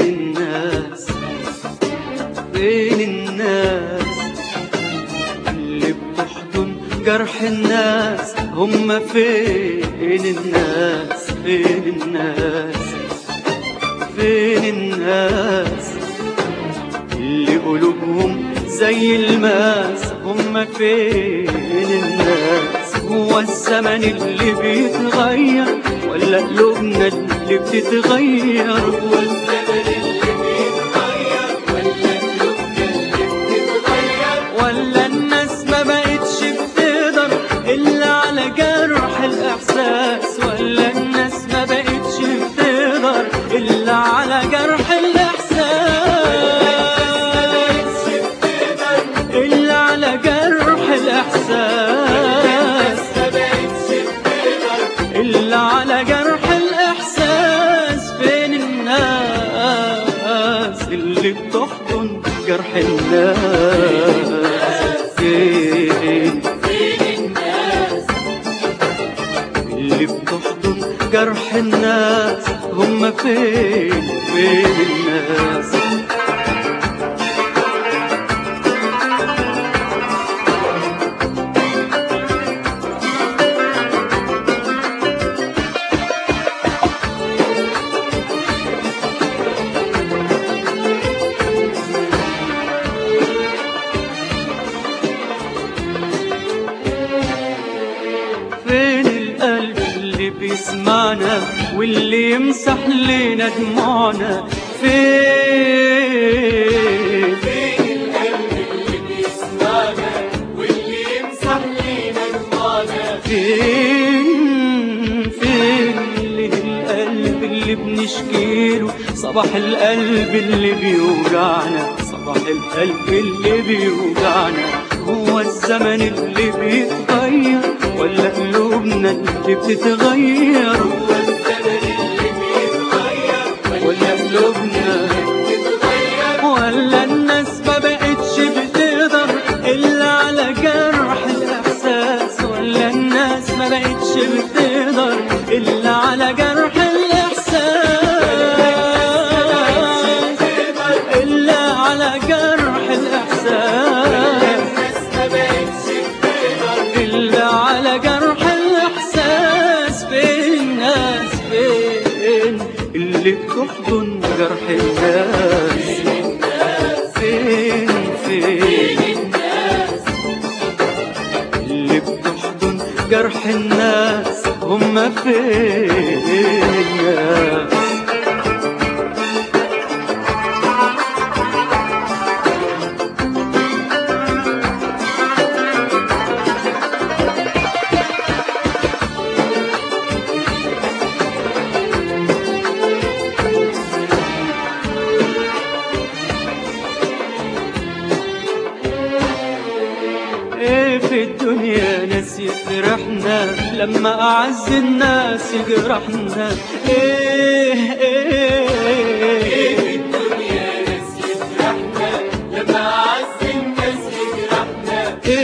الناس فين الناس اللي بتحضن جرح الناس هم فين الناس فين الناس فين الناس اللي قلوبهم زي الماس هم فين الناس هو الزمن اللي بيتغير ولا قلوبنا اللي بتتغير هو الزمن اللي بيتغير ولا قلوبنا اللي بتتغير ولا الناس ما بقتش بتقدر إلا على جرح الإحساس ولا الناس ما بقتش بتقدر إلا على جرح الإحساس إلا على جرح الإحساس إلا على جرح الإحساس فين الناس اللي بتحضن جرح الناس فين اللي بتحضن جرح الناس هم فين فين الناس فين القلب اللي بيسمعنا واللي يمسح لنا دموعنا فين فين القلب اللي بيسمعنا واللي يمسح لنا دموعنا فين فين اللي القلب اللي بنشكيله صباح القلب اللي بيوجعنا صباح القلب اللي بيوجعنا هو الزمن اللي بيتغير ولا قلوبنا اللي بتتغير هو الزمن اللي بيتغير ولا قلوبنا ولا الناس ما بقتش بتقدر إلا على جرح الإحساس ولا الناس ما بقتش بتقدر إلا على جرح الإحساس إلا على جرح الإحساس إلا على جرح الإحساس فين الناس فين اللي بتحضن جرح الناس فين فين اللي بتحضن جرح الناس هم فين الناس ايه في الدنيا ناس يفرحنا لما اعز الناس يجرحنا ايه ايه ايه في الدنيا ناس يفرحنا لما اعز الناس يجرحنا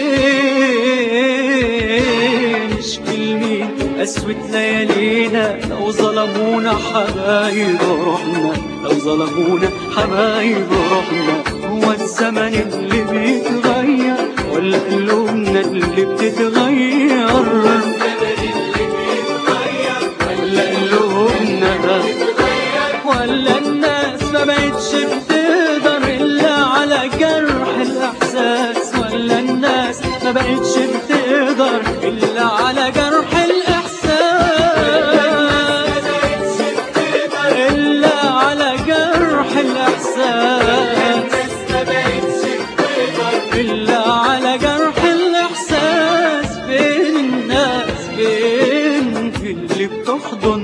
ايه نشكي لمين اسود ليالينا لو ظلمونا حبايب روحنا لو ظلمونا حبايب روحنا هو الزمن اللي بيتغير ولا قلوبنا اللي بتتغير ولا قلوبنا ولا الناس ما بقتش بتقدر إلا على جرح الإحساس ولا الناس ما بقتش بتقدر إلا على جرح الإحساس إلا على جرح الإحساس إلا على جرح الإحساس فين الناس فين في اللي بتحضن